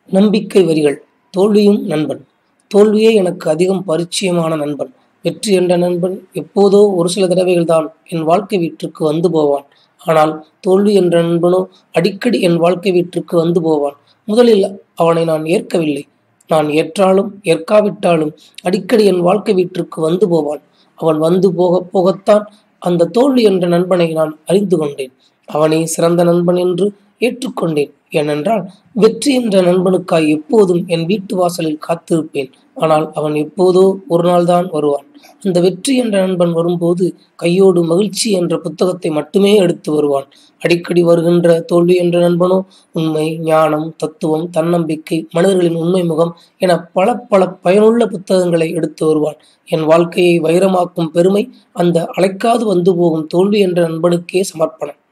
நம்பிக்கை வரிகள் தோல்வியும் நண்பன் தோல்வியே எனக்கு அதிகம் பரிச்சயமான நண்பன் வெற்றி என்ற நண்பன் எப்போதோ ஒரு சில தடவைகள்தான் என் வாழ்க்கை வீட்டிற்கு வந்து போவான் ஆனால் தோல்வி என்ற நண்பனோ அடிக்கடி என் வாழ்க்கை வீட்டிற்கு வந்து போவான் முதலில் அவனை நான் ஏற்கவில்லை நான் ஏற்றாலும் ஏற்காவிட்டாலும் அடிக்கடி என் வாழ்க்கை வீட்டிற்கு வந்து போவான் அவன் வந்து போக போகத்தான் அந்த தோல்வி என்ற நண்பனை நான் அறிந்து கொண்டேன் அவனே சிறந்த நண்பன் என்று ஏற்றுக்கொண்டேன் ஏனென்றால் வெற்றி என்ற நண்பனுக்காய் எப்போதும் என் வீட்டு வாசலில் காத்திருப்பேன் ஆனால் அவன் எப்போதோ ஒரு நாள்தான் வருவான் அந்த வெற்றி என்ற நண்பன் வரும்போது கையோடு மகிழ்ச்சி என்ற புத்தகத்தை மட்டுமே எடுத்து வருவான் அடிக்கடி வருகின்ற தோல்வி என்ற நண்பனோ உண்மை ஞானம் தத்துவம் தன்னம்பிக்கை மனிதர்களின் உண்மை முகம் என பல பல பயனுள்ள புத்தகங்களை எடுத்து வருவான் என் வாழ்க்கையை வைரமாக்கும் பெருமை அந்த அழைக்காது வந்து போகும் தோல்வி என்ற நண்பனுக்கே சமர்ப்பணம்